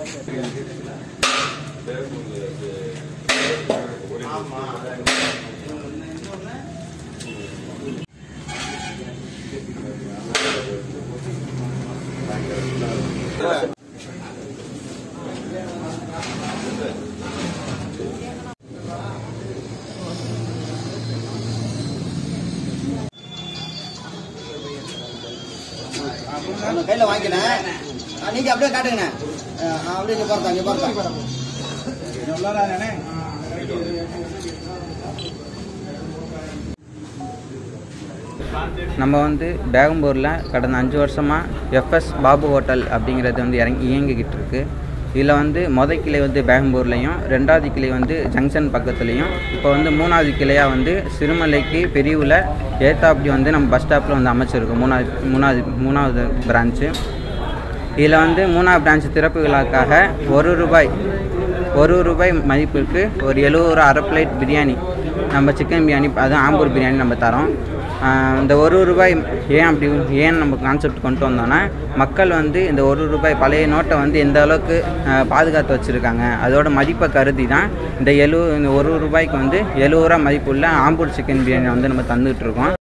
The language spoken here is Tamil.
கையில் வாங்கினேன் நீங்க அப்படியே காட்டுங்கண்ணே ஆ, அப்படியே இங்க பார்த்தா இங்க பார்த்தா நம்ம வந்து பேகம்பூரில் கடந்த அஞ்சு வருஷமாக எஃப்எஸ் பாபு ஹோட்டல் அப்படிங்கிறது வந்து இறங்கி இயங்கிக்கிட்டு இருக்கு இதில் வந்து மொதல் கிளை வந்து பேகம்பூர்லேயும் ரெண்டாவது கிளை வந்து ஜங்ஷன் பக்கத்துலேயும் இப்போ வந்து மூணாவது கிளையாக வந்து சிறுமலைக்கு பிரிவில் ஏத்தாப்படி வந்து நம்ம பஸ் ஸ்டாப்பில் வந்து அமைச்சிருக்கோம் மூணாவது மூணாவது மூணாவது பிரான்ச்சு இதில் வந்து மூணாவது பிரான்ச் திறப்பு விழாக்காக ஒரு ரூபாய் ஒரு ரூபாய் மதிப்பிற்கு ஒரு எழுபது ரூபா அரை பிளேட் பிரியாணி நம்ம சிக்கன் பிரியாணி அதுவும் ஆம்பூர் பிரியாணி நம்ம தரோம் ஆஹ் இந்த ஒரு ரூபாய் ஏன் அப்படி ஏன் நம்ம கான்செப்ட் கொண்டு வந்தோன்னா மக்கள் வந்து இந்த ஒரு ரூபாய் பழைய நோட்டை வந்து எந்த அளவுக்கு ஆஹ் பாதுகாத்து வச்சுருக்காங்க அதோட மதிப்பை கருதி தான் இந்த எழு இந்த ஒரு ரூபாய்க்கு வந்து எழுபது ரூபா மதிப்புள்ள ஆம்பூர் சிக்கன் பிரியாணி வந்து நம்ம தந்துகிட்டு இருக்கோம்